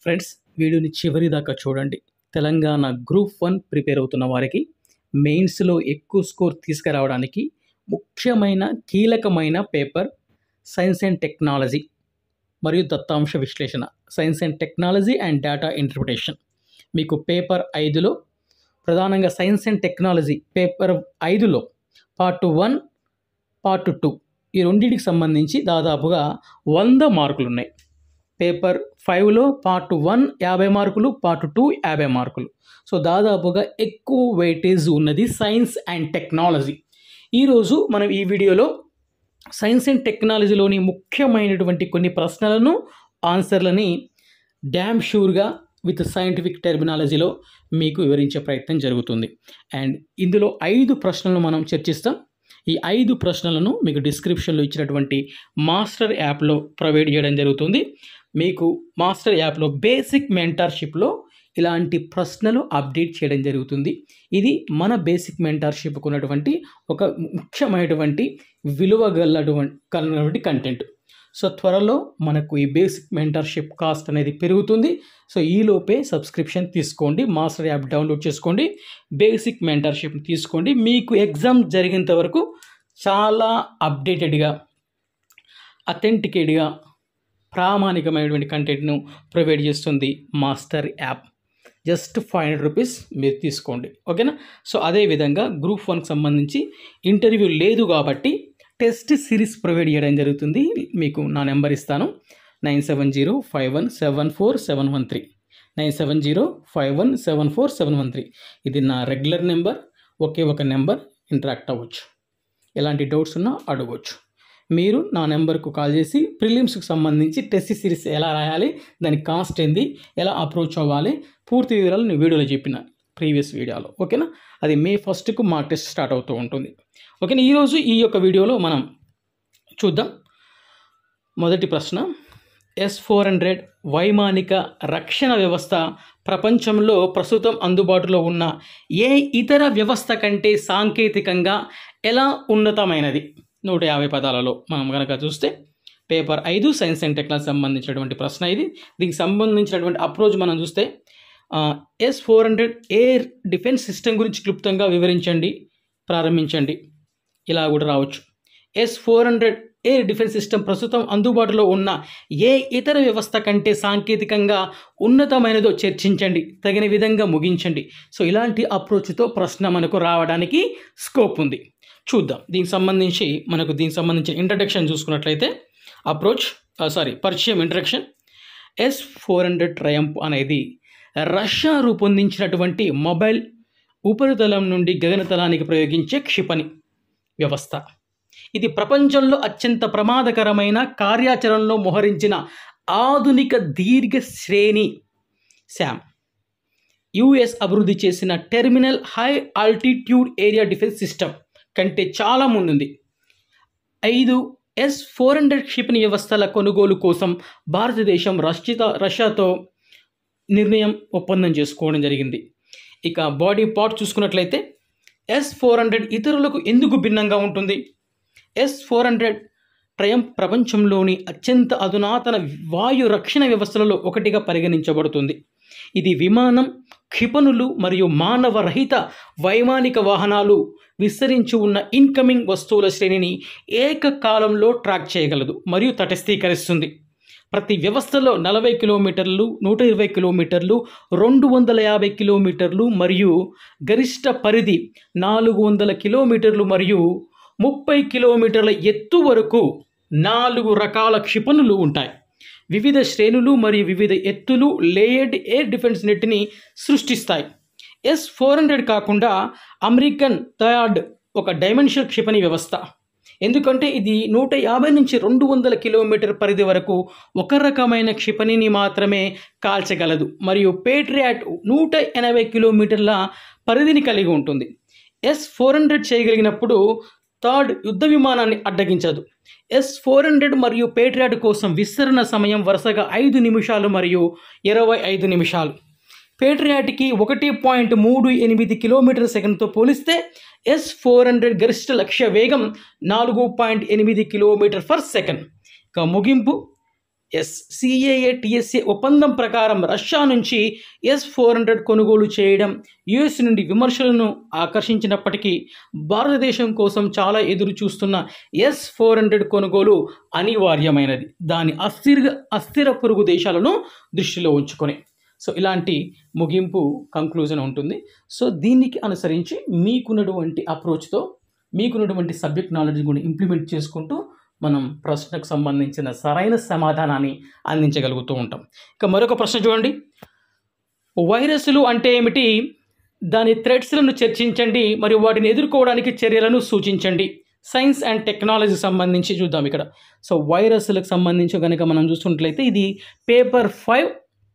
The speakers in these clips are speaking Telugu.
ఫ్రెండ్స్ వీడియోని చివరి దాకా చూడండి తెలంగాణ గ్రూప్ వన్ ప్రిపేర్ అవుతున్న వారికి మెయిన్స్లో ఎక్కువ స్కోర్ తీసుకురావడానికి ముఖ్యమైన కీలకమైన పేపర్ సైన్స్ అండ్ టెక్నాలజీ మరియు దత్తాంశ విశ్లేషణ science and technology and data interpretation మీకు పేపర్ ఐదులో ప్రధానంగా సైన్స్ అండ్ టెక్నాలజీ పేపర్ ఐదులో పార్ట్ వన్ పార్ట్ టూ ఈ రెండింటికి సంబంధించి దాదాపుగా వంద మార్కులు ఉన్నాయి పేపర్ ఫైవ్లో పార్ట్ వన్ యాభై మార్కులు పార్ట్ టూ యాభై మార్కులు సో దాదాపుగా ఎక్కువ వెయిటేజ్ ఉన్నది సైన్స్ అండ్ టెక్నాలజీ ఈరోజు మనం ఈ వీడియోలో సైన్స్ అండ్ టెక్నాలజీలోని ముఖ్యమైనటువంటి కొన్ని ప్రశ్నలను ఆన్సర్లని డ్యామ్ షూర్గా విత్ సైంటిఫిక్ టెర్మినాలజీలో మీకు వివరించే ప్రయత్నం జరుగుతుంది అండ్ ఇందులో ఐదు ప్రశ్నలను మనం చర్చిస్తాం ఈ ఐదు ప్రశ్నలను మీకు డిస్క్రిప్షన్లో ఇచ్చినటువంటి మాస్టర్ యాప్లో ప్రొవైడ్ చేయడం జరుగుతుంది మీకు మాస్టర్ యాప్లో బేసిక్ మెంటర్షిప్లో ఇలాంటి ప్రశ్నలు అప్డేట్ చేయడం జరుగుతుంది ఇది మన బేసిక్ మెంటర్షిప్కు ఉన్నటువంటి ఒక ముఖ్యమైనటువంటి విలువ గలటువంటి కలిగినటువంటి కంటెంట్ సో త్వరలో మనకు ఈ బేసిక్ మెంటర్షిప్ కాస్ట్ అనేది పెరుగుతుంది సో ఈలోపే సబ్స్క్రిప్షన్ తీసుకోండి మాస్టర్ యాప్ డౌన్లోడ్ చేసుకోండి బేసిక్ మెంటర్షిప్ తీసుకోండి మీకు ఎగ్జామ్ జరిగేంత వరకు చాలా అప్డేటెడ్గా అథెంటికేట్గా ప్రామాణికమైనటువంటి కంటెంట్ను ప్రొవైడ్ చేస్తుంది master app just five hundred rupees మీరు తీసుకోండి ఓకేనా సో అదేవిధంగా గ్రూప్ వన్కి సంబంధించి ఇంటర్వ్యూ లేదు కాబట్టి టెస్ట్ సిరీస్ ప్రొవైడ్ చేయడం జరుగుతుంది మీకు నా నెంబర్ ఇస్తాను nine seven zero five one seven four seven one three nine seven zero five one seven four seven one three ఇది నా రెగ్యులర్ నెంబర్ ఒకే ఒక నెంబర్ ఇంటరాక్ట్ అవ్వచ్చు ఎలాంటి డౌట్స్ ఉన్నా అడగవచ్చు మీరు నా నెంబర్కు కాల్ చేసి ప్రిలిమ్స్కి సంబంధించి టెస్ట్ సిరీస్ ఎలా రాయాలి దాని కాస్ట్ ఏంది ఎలా అప్రోచ్ అవ్వాలి పూర్తి వివరాలు నేను వీడియోలో చెప్పిన ప్రీవియస్ వీడియోలో ఓకేనా అది మే ఫస్ట్కు మా టెస్ట్ స్టార్ట్ అవుతూ ఉంటుంది ఓకేనా ఈరోజు ఈ యొక్క వీడియోలో మనం చూద్దాం మొదటి ప్రశ్న ఎస్ ఫోర్ హండ్రెడ్ వైమానిక రక్షణ వ్యవస్థ ప్రపంచంలో ప్రస్తుతం అందుబాటులో ఉన్న ఏ ఇతర వ్యవస్థ కంటే సాంకేతికంగా ఎలా ఉన్నతమైనది నూట యాభై పదాలలో మనం కనుక చూస్తే పేపర్ ఐదు సైన్స్ అండ్ టెక్నాలజీ సంబంధించినటువంటి ప్రశ్న ఇది దీనికి సంబంధించినటువంటి అప్రోచ్ మనం చూస్తే S four hundred air defence system గురించి క్లుప్తంగా వివరించండి ప్రారంభించండి ఇలా కూడా రావచ్చు S four hundred air defence system ప్రస్తుతం అందుబాటులో ఉన్న ఏ ఇతర వ్యవస్థ కంటే సాంకేతికంగా ఉన్నతమైనదో చర్చించండి తగిన విధంగా ముగించండి సో ఇలాంటి అప్రోచ్తో ప్రశ్న మనకు రావడానికి స్కోప్ ఉంది చూద్దాం దీనికి సంబంధించి మనకు దీనికి సంబంధించిన ఇంట్రడక్షన్ చూసుకున్నట్లయితే అప్రోచ్ సారీ పరిచయం introduction S four hundred Triumph అనేది రష్యా రూపొందించినటువంటి మొబైల్ ఉపరితలం నుండి గగనతలానికి ప్రయోగించే క్షిపణి వ్యవస్థ ఇది ప్రపంచంలో అత్యంత ప్రమాదకరమైన కార్యాచరణలో మోహరించిన ఆధునిక దీర్ఘ శ్రేణి శామ్ యుఎస్ అభివృద్ధి చేసిన terminal high altitude area defence system కంటే చాలా ముందుంది ఐదు ఎస్ ఫోర్ హండ్రెడ్ క్షిపణి వ్యవస్థల కొనుగోలు కోసం భారతదేశం రష్యత రష్యాతో నిర్ణయం ఒప్పందం చేసుకోవడం జరిగింది ఇక బాడీ పార్ట్ చూసుకున్నట్లయితే ఎస్ ఫోర్ హండ్రెడ్ ఇతరులకు ఎందుకు భిన్నంగా ఉంటుంది ఎస్ ఫోర్ హండ్రెడ్ ట్రయం ప్రపంచంలోని అత్యంత అధునాతన వాయు రక్షణ వ్యవస్థలలో ఒకటిగా పరిగణించబడుతుంది ఇది విమానం క్షిపణులు మరియు మానవ రహిత వైమానిక వాహనాలు విస్తరించి ఉన్న ఇన్కమింగ్ వస్తువుల శ్రేణిని ఏకకాలంలో ట్రాక్ చేయగలదు మరియు తటస్థీకరిస్తుంది ప్రతి వ్యవస్థలో నలభై కిలోమీటర్లు నూట ఇరవై కిలోమీటర్లు రెండు వందల యాభై కిలోమీటర్లు మరియు గరిష్ట పరిధి నాలుగు వందల కిలోమీటర్లు మరియు ముప్పై కిలోమీటర్ల ఎత్తు వరకు నాలుగు రకాల క్షిపణులు ఉంటాయి వివిధ శ్రేణులు మరియు వివిధ ఎత్తులు లేయర్డ్ ఎయిర్ డిఫెన్స్ నెట్ని సృష్టిస్తాయి ఎస్ ఫోర్ హండ్రెడ్ కాకుండా అమెరికన్ థర్డ్ ఒక డైమెన్షనల్ క్షిపణి వ్యవస్థ ఎందుకంటే ఇది నూట యాభై నుంచి రెండు వందల కిలోమీటర్ పరిధి వరకు ఒక రకమైన క్షిపణిని మాత్రమే కాల్చగలదు మరియు పేట్రియాట్ నూట ఎనభై కిలోమీటర్ల పరిధిని కలిగి ఉంటుంది ఎస్ ఫోర్ హండ్రెడ్ చేయగలిగినప్పుడు థర్డ్ యుద్ధ విమానాన్ని అడ్డగించదు ఎస్ ఫోర్ హండ్రెడ్ మరియు పేట్రియాట్ కోసం విస్తరణ సమయం వరుసగా ఐదు నిమిషాలు మరియు ఇరవై ఐదు నిమిషాలు పేట్రియాట్కి ఒకటి పాయింట్ మూడు ఎనిమిది కిలోమీటర్ సెకండ్తో పోలిస్తే ఎస్ ఫోర్ హండ్రెడ్ గరిష్ట లక్ష్య వేగం నాలుగు పాయింట్ ఎనిమిది కిలోమీటర్ ఫర్ సెకండ్ ఇక ముగింపు ఎస్ సిఏఏ టిఎస్ఏ ఒప్పందం ప్రకారం రష్యా నుంచి ఎస్ ఫోర్ హండ్రెడ్ కొనుగోలు చేయడం యుఎస్ నుండి విమర్శలను ఆకర్షించినప్పటికీ భారతదేశం కోసం చాలా ఎదురు చూస్తున్న ఎస్ ఫోర్ హండ్రెడ్ కొనుగోలు అనివార్యమైనది దాని అస్థిర అస్థిర పొరుగు దేశాలను దృష్టిలో ఉంచుకొని సో ఇలాంటి ముగింపు కంక్లూజన్ ఉంటుంది సో దీనికి అనుసరించి మీకున్నటువంటి అప్రోచ్తో మీకున్నటువంటి సబ్జెక్ట్ నాలెడ్జ్ కూడా ఇంప్లిమెంట్ చేసుకుంటూ మనం ప్రశ్నకు సంబంధించిన సరైన సమాధానాన్ని అందించగలుగుతూ ఉంటాం ఇక మరొక ప్రశ్న చూడండి వైరస్లు అంటే ఏమిటి దాని థ్రెడ్స్లను చర్చించండి మరియు వాటిని ఎదుర్కోవడానికి చర్యలను సూచించండి సైన్స్ అండ్ టెక్నాలజీ సంబంధించి చూద్దాం ఇక్కడ సో వైరస్లకు సంబంధించి కనుక మనం చూసుకున్నట్లయితే ఇది పేపర్ ఫైవ్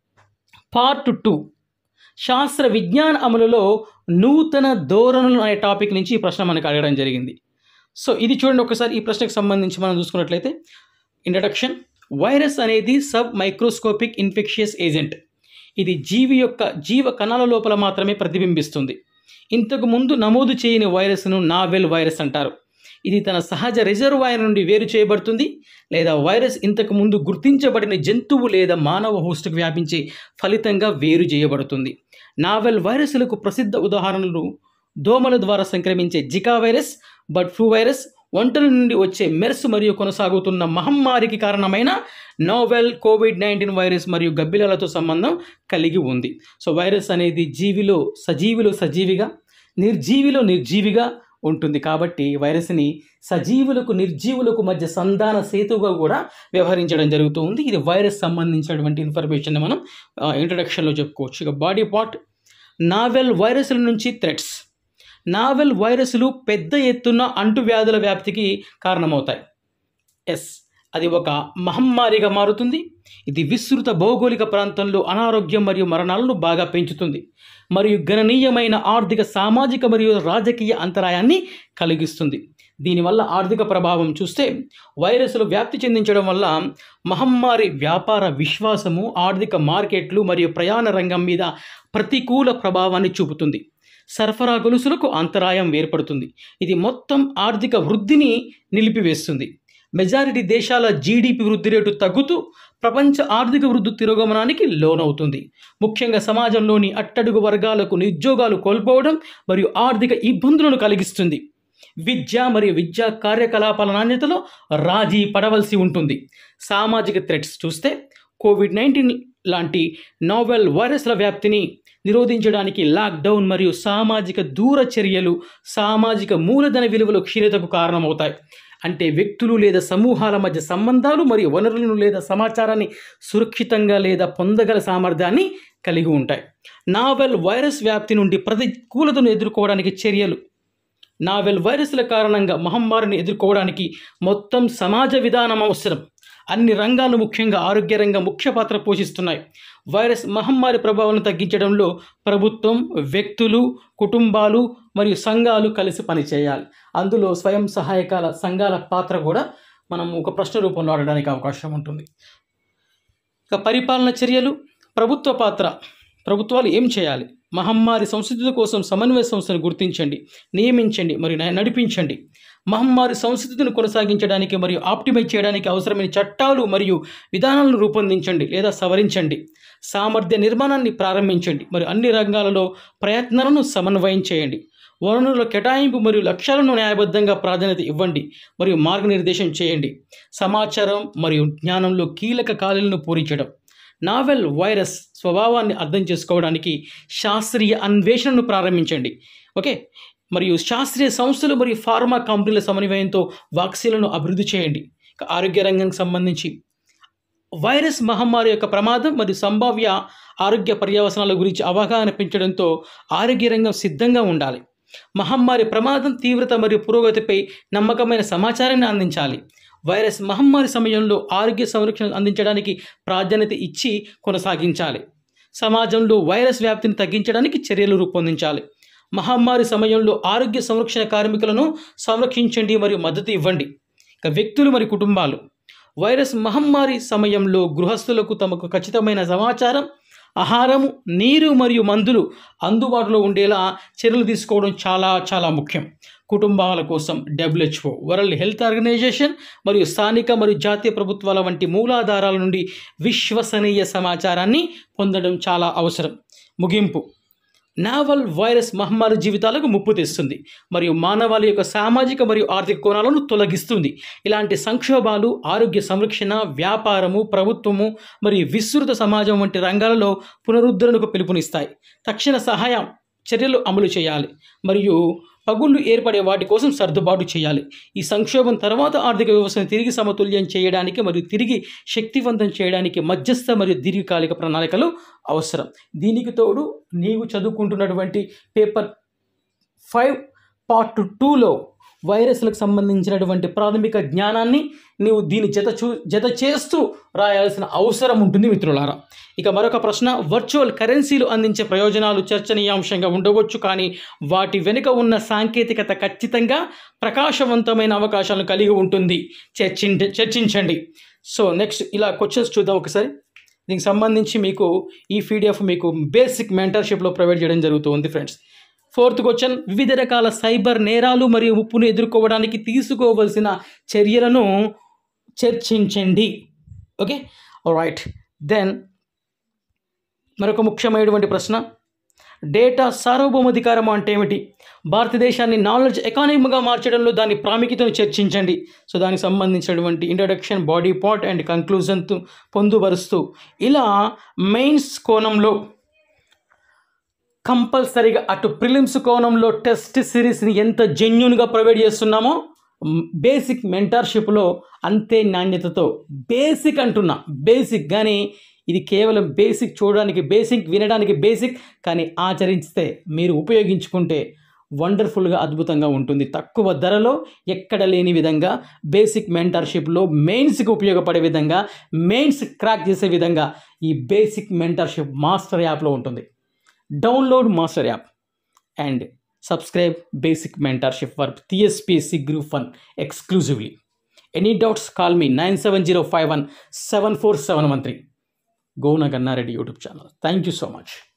పార్ట్ టూ శాస్త్ర విజ్ఞాన అమలులో నూతన ధోరణులు అనే టాపిక్ నుంచి ఈ ప్రశ్న మనకు అడగడం జరిగింది సో ఇది చూడండి ఒకసారి ఈ ప్రశ్నకు సంబంధించి మనం చూసుకున్నట్లయితే ఇంట్రడక్షన్ వైరస్ అనేది సబ్ మైక్రోస్కోపిక్ ఇన్ఫెక్షియస్ ఏజెంట్ ఇది జీవి యొక్క జీవ కణాల లోపల మాత్రమే ప్రతిబింబిస్తుంది ఇంతకు ముందు నమోదు చేయని వైరస్ను నావెల్ వైరస్ అంటారు ఇది తన సహజ రిజర్వాయర్ నుండి వేరు చేయబడుతుంది లేదా వైరస్ ఇంతకు ముందు గుర్తించబడిన జంతువు లేదా మానవ హోస్ట్కు వ్యాపించే ఫలితంగా వేరు చేయబడుతుంది నావెల్ వైరస్లకు ప్రసిద్ధ ఉదాహరణలు దోమల ద్వారా సంక్రమించే Zika virus bird flu virus ఒంటల నుండి వచ్చే మెర్స్ మరియు కొనసాగుతున్న మహమ్మారికి కారణమైన నోవెల్ కోవిడ్ నైన్టీన్ వైరస్ మరియు గబ్బిలాలతో సంబంధం కలిగి ఉంది సో వైరస్ అనేది జీవిలో సజీవిలో సజీవిగా నిర్జీవిలో నిర్జీవిగా ఉంటుంది కాబట్టి వైరస్ని సజీవులకు నిర్జీవులకు మధ్య సంధాన సేతుగా కూడా వ్యవహరించడం జరుగుతూ ఉంది ఇది వైరస్ సంబంధించినటువంటి ఇన్ఫర్మేషన్ మనం ఇంట్రడక్షన్లో చెప్పుకోవచ్చు ఇక బాడీ పార్ట్ నావెల్ వైరస్ల నుంచి థ్రెట్స్ నావెల్ వైరస్లు పెద్ద ఎత్తున అంటువ్యాధుల వ్యాప్తికి కారణమవుతాయి ఎస్ అది ఒక మహమ్మారిగా మారుతుంది ఇది విస్తృత భౌగోళిక ప్రాంతంలో అనారోగ్యం మరియు మరణాలను బాగా పెంచుతుంది మరియు గణనీయమైన ఆర్థిక సామాజిక మరియు రాజకీయ అంతరాయాన్ని కలిగిస్తుంది దీనివల్ల ఆర్థిక ప్రభావం చూస్తే వైరస్లు వ్యాప్తి చెందించడం వల్ల మహమ్మారి వ్యాపార విశ్వాసము ఆర్థిక మార్కెట్లు మరియు ప్రయాణ రంగం మీద ప్రతికూల ప్రభావాన్ని చూపుతుంది సరఫరా గొలుసులకు అంతరాయం ఏర్పడుతుంది ఇది మొత్తం ఆర్థిక వృద్ధిని నిలిపివేస్తుంది మెజారిటీ దేశాల జీడిపి వృద్ధి రేటు తగ్గుతూ ప్రపంచ ఆర్థిక వృద్ధి తిరోగమనానికి లోనవుతుంది ముఖ్యంగా సమాజంలోని అట్టడుగు వర్గాలకు నిరుద్యోగాలు కోల్పోవడం మరియు ఆర్థిక ఇబ్బందులను కలిగిస్తుంది విద్య మరియు విద్యా కార్యకలాపాల నాణ్యతలో రాజీ పడవలసి ఉంటుంది సామాజిక థ్రెట్స్ చూస్తే కోవిడ్ నైన్టీన్ లాంటి నోవెల్ వైరస్ల వ్యాప్తిని నిరోధించడానికి లాక్డౌన్ మరియు సామాజిక దూర చర్యలు సామాజిక మూలధన విలువల క్షీణతకు కారణమవుతాయి అంటే వ్యక్తులు లేదా సమూహాల మధ్య సంబంధాలు మరియు వనరులను లేదా సమాచారాన్ని సురక్షితంగా లేదా పొందగల సామర్థ్యాన్ని కలిగి ఉంటాయి నావెల్ వైరస్ వ్యాప్తి నుండి ప్రతికూలతను ఎదుర్కోవడానికి చర్యలు నావెల్ వైరస్ల కారణంగా మహమ్మారిని ఎదుర్కోవడానికి మొత్తం సమాజ విధానం అవసరం అన్ని రంగాలు ముఖ్యంగా ఆరోగ్య రంగం ముఖ్య పాత్ర పోషిస్తున్నాయి వైరస్ మహమ్మారి ప్రభావాలను తగ్గించడంలో ప్రభుత్వం వ్యక్తులు కుటుంబాలు మరియు సంఘాలు కలిసి పనిచేయాలి అందులో స్వయం సహాయకాల సంఘాల పాత్ర కూడా మనం ఒక ప్రశ్న రూపంలో ఆడడానికి అవకాశం ఉంటుంది ఇక పరిపాలన చర్యలు ప్రభుత్వ పాత్ర ప్రభుత్వాలు ఏం చేయాలి మహమ్మారి సంస్కృతి కోసం సమన్వయ సంస్థను గుర్తించండి నియమించండి మరియు న- నడిపించండి మహమ్మారి సంస్కృతిని కొనసాగించడానికి మరియు ఆప్టిమైజ్ చేయడానికి అవసరమైన చట్టాలు మరియు విధానాలను రూపొందించండి లేదా సవరించండి సామర్థ్య నిర్మాణాన్ని ప్రారంభించండి మరియు అన్ని రంగాలలో ప్రయత్నాలను సమన్వయం చేయండి వనరుల కేటాయింపు మరియు లక్ష్యాలను న్యాయబద్ధంగా ప్రాధాన్యత ఇవ్వండి మరియు మార్గనిర్దేశం చేయండి సమాచారం మరియు జ్ఞానంలో కీలక ఖాళీలను పూరించడం నావెల్ వైరస్ స్వభావాన్ని అర్థం చేసుకోవడానికి శాస్త్రీయ అన్వేషణను ప్రారంభించండి ఓకే మరియు శాస్త్రీయ సంస్థలు మరియు ఫార్మా కంపెనీల సమన్వయంతో వాక్సిన్లను అభివృద్ధి చేయండి ఇక ఆరోగ్య రంగానికి సంబంధించి వైరస్ మహమ్మారి యొక్క ప్రమాదం మరియు సంభావ్య ఆరోగ్య పర్యవసనాల గురించి అవగాహన పెంచడంతో ఆరోగ్య రంగం సిద్ధంగా ఉండాలి మహమ్మారి ప్రమాదం తీవ్రత మరియు పురోగతిపై నమ్మకమైన సమాచారాన్ని అందించాలి వైరస్ మహమ్మారి సమయంలో ఆరోగ్య సంరక్షణ అందించడానికి ప్రాధాన్యత ఇచ్చి కొనసాగించాలి సమాజంలో వైరస్ వ్యాప్తిని తగ్గించడానికి చర్యలు రూపొందించాలి మహమ్మారి సమయంలో ఆరోగ్య సంరక్షణ కార్మికులను సంరక్షించండి మరియు మద్దతు ఇవ్వండి ఇక వ్యక్తులు మరియు కుటుంబాలు వైరస్ మహమ్మారి సమయంలో గృహస్థులకు తమకు ఖచ్చితమైన సమాచారం ఆహారము నీరు మరియు మందులు అందుబాటులో ఉండేలా చర్యలు తీసుకోవడం చాలా చాలా ముఖ్యం కుటుంబాల కోసం డబ్ల్యూహెచ్ఓ వరల్డ్ హెల్త్ ఆర్గనైజేషన్ మరియు స్థానిక మరియు జాతీయ ప్రభుత్వాల వంటి మూలాధారాల నుండి విశ్వసనీయ సమాచారాన్ని పొందడం చాలా అవసరం ముగింపు నావల్ వైరస్ మహమ్మారి జీవితాలకు ముప్పు తెస్తుంది మరియు మానవాళి యొక్క సామాజిక మరియు ఆర్థిక కోణాలను తొలగిస్తుంది ఇలాంటి సంక్షోభాలు ఆరోగ్య సంరక్షణ వ్యాపారము ప్రభుత్వము మరియు విస్తృత సమాజం వంటి రంగాలలో పునరుద్ధరణకు పిలుపునిస్తాయి తక్షణ సహాయం చర్యలు అమలు చేయాలి మరియు పగుళ్ళు ఏర్పడే వాటి కోసం సర్దుబాటు చేయాలి ఈ సంక్షోభం తర్వాత ఆర్థిక వ్యవస్థను తిరిగి సమతుల్యం చేయడానికి మరియు తిరిగి శక్తివంతం చేయడానికి మధ్యస్థ మరియు దీర్ఘకాలిక ప్రణాళికలు అవసరం దీనికి తోడు నీవు చదువుకుంటున్నటువంటి పేపర్ ఫైవ్ పార్ట్ టూలో వైరస్లకు సంబంధించినటువంటి ప్రాథమిక జ్ఞానాన్ని నీవు దీని జత చూ జత చేస్తూ రాయాల్సిన అవసరం ఉంటుంది మిత్రులారా ఇక మరొక ప్రశ్న వర్చువల్ కరెన్సీలు అందించే ప్రయోజనాలు చర్చనీయాంశంగా ఉండవచ్చు కానీ వాటి వెనుక ఉన్న సాంకేతికత ఖచ్చితంగా ప్రకాశవంతమైన అవకాశాలను కలిగి ఉంటుంది చర్చించ చర్చించండి సో నెక్స్ట్ ఇలా క్వశ్చన్స్ చూద్దాం ఒకసారి దీనికి సంబంధించి మీకు ఈ పీడిఎఫ్ మీకు బేసిక్ మెంటర్షిప్లో ప్రొవైడ్ చేయడం జరుగుతుంది ఫ్రెండ్స్ ఫోర్త్ క్వశ్చన్ వివిధ రకాల సైబర్ నేరాలు మరియు ముప్పును ఎదుర్కోవడానికి తీసుకోవలసిన చర్యలను చర్చించండి ఓకే రైట్ దెన్ మరొక ముఖ్యమైనటువంటి ప్రశ్న డేటా సార్వభౌమాధికారం అంటే ఏమిటి భారతదేశాన్ని నాలెడ్జ్ ఎకానమీగా మార్చడంలో దాని ప్రాముఖ్యతను చర్చించండి సో దానికి సంబంధించినటువంటి introduction body part and conclusion పొందుపరుస్తూ ఇలా మెయిన్స్ కోణంలో కంపల్సరీగా అటు ప్రిలిమ్స్ కోణంలో టెస్ట్ సిరీస్ని ఎంత జెన్యున్గా ప్రొవైడ్ చేస్తున్నామో బేసిక్ మెంటర్షిప్లో అంతే నాణ్యతతో బేసిక్ అంటున్నా బేసిక్ కానీ ఇది కేవలం బేసిక్ చూడడానికి బేసిక్ వినడానికి బేసిక్ కానీ ఆచరిస్తే మీరు ఉపయోగించుకుంటే వండర్ఫుల్గా అద్భుతంగా ఉంటుంది తక్కువ ధరలో ఎక్కడ లేని విధంగా బేసిక్ మెంటర్షిప్లో మెయిన్స్కి ఉపయోగపడే విధంగా మెయిన్స్ క్రాక్ చేసే విధంగా ఈ బేసిక్ మెంటర్షిప్ మాస్టర్ యాప్లో ఉంటుంది download master app and subscribe basic mentorship for TSPSC group one exclusively any doubts call me nine seven zero five one seven four seven one three Gona Gannareddy YouTube channel thank you so much